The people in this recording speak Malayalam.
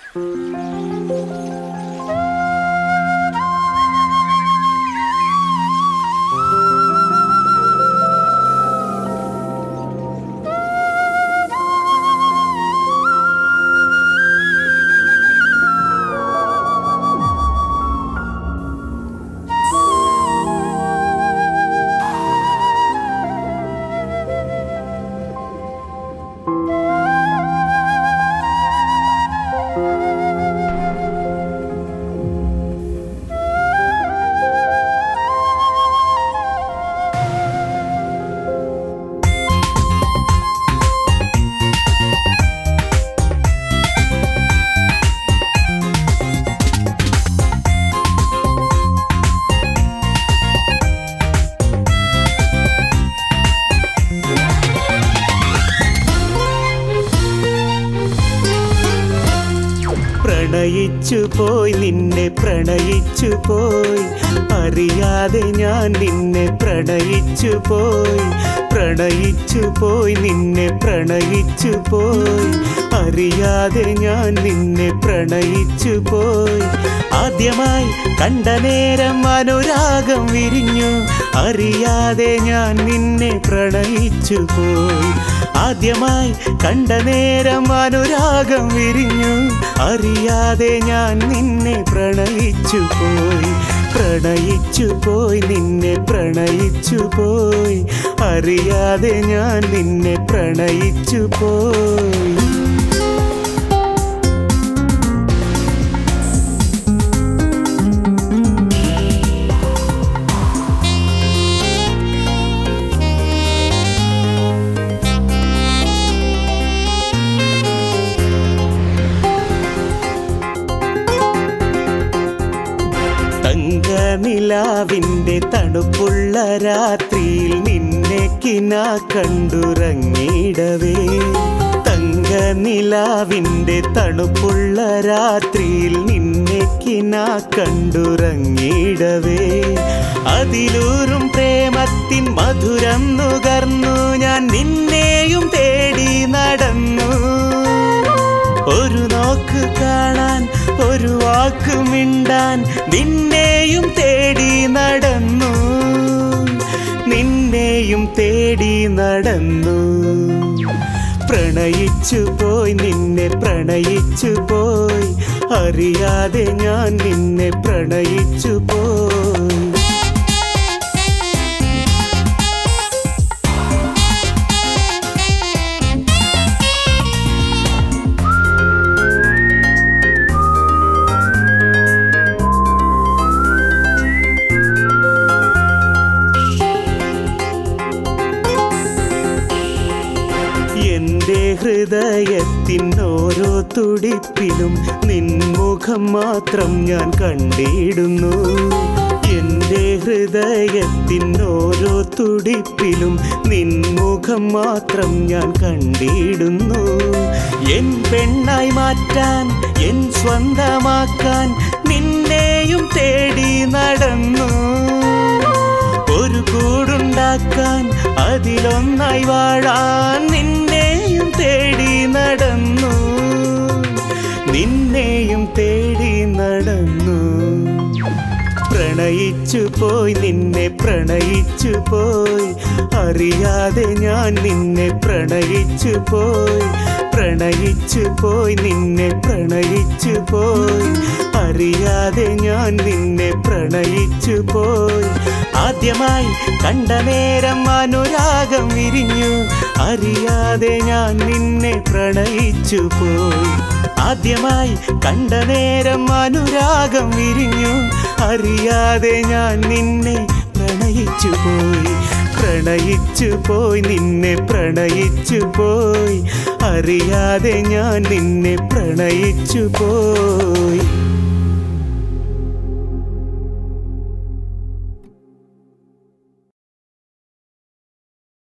പ്രണയിച്ചു പോയി നിന്നെ പ്രണയിച്ചു പോയി അറിയാതെ ഞാൻ നിന്നെ പ്രണയിച്ചു പോയി പ്രണയിച്ചു പോയി നിന്നെ പ്രണയിച്ചു പോയി അറിയാതെ ഞാൻ നിന്നെ പ്രണയിച്ചു പോയി ആദ്യമായി കണ്ട നേരം അനുരാഗം വിരിഞ്ഞു അറിയാതെ ഞാൻ നിന്നെ പ്രണയിച്ചു പോയി ആദ്യമായി കണ്ട നേരം അനുരാഗം വിരിഞ്ഞു അറിയാതെ ഞാൻ നിന്നെ പ്രണയിച്ചു പോയി പ്രണയിച്ചു പോയി നിന്നെ പ്രണയിച്ചു പോയി അറിയാതെ ഞാൻ നിന്നെ പ്രണയിച്ചു പോയി തങ്കനിലാവിൻ്റെ തണുപ്പുള്ള രാത്രിയിൽ നിന്നെ കിന കണ്ടുറങ്ങിയിടവേ തങ്കനിലാവിൻ്റെ തണുപ്പുള്ള രാത്രിയിൽ നിന്നെ കിന കണ്ടുറങ്ങിയിടവേ അതിലൂറും പ്രേമത്തിൻ മധുരം നുകർന്നു ഞാൻ നിന്നെയും തേടി നടന്നു ഒരു നോക്ക് കാണാൻ ഒരു വാക്ക് മിണ്ടാൻ നിന്നെയും തേടി നടന്നു നിന്നെയും തേടി നടന്നു പ്രണയിച്ചു പോയി നിന്നെ പ്രണയിച്ചു പോയി അറിയാതെ ഞാൻ നിന്നെ പ്രണയിച്ചു പോയി എന്റെ ഹൃദയത്തിൻ ഓരോ തുടിപ്പിലും നിൻമുഖം മാത്രം ഞാൻ കണ്ടിടുന്നു എന്റെ ഹൃദയത്തിൻ ഓരോ തുടിപ്പിലും നിൻമുഖം മാത്രം ഞാൻ കണ്ടിടുന്നു എൻ പെണ്ണായി മാറ്റാൻ എൻ സ്വന്തമാക്കാൻ നിന്നെയും തേടി നടന്നു ഒരു കൂടുണ്ടാക്കാൻ അതിലൊന്നായി വാഴാൻ നിന്നെയും തേടി നടന്നു നിന്നെയും തേടി നടന്നു പ്രണയിച്ചു പോയി നിന്നെ പ്രണയിച്ചു പോയി അറിയാതെ ഞാൻ നിന്നെ പ്രണയിച്ചു പോയി പ്രണയിച്ചു പോയി നിന്നെ പ്രണയിച്ചു പോയി അറിയാതെ ഞാൻ നിന്നെ പ്രണയിച്ചു പോയി ആദ്യമായി കണ്ട നേരം അനുരാഗം വിരിഞ്ഞു അറിയാതെ ഞാൻ നിന്നെ പ്രണയിച്ചു പോയി ആദ്യമായി കണ്ട നേരം അനുരാഗം വിരിഞ്ഞു അറിയാതെ ഞാൻ നിന്നെ പ്രണയിച്ചു പോയി പ്രണയിച്ചു പോയി നിന്നെ പ്രണയിച്ചു പോയി അറിയാതെ ഞാൻ നിന്നെ പ്രണയിച്ചു പോയി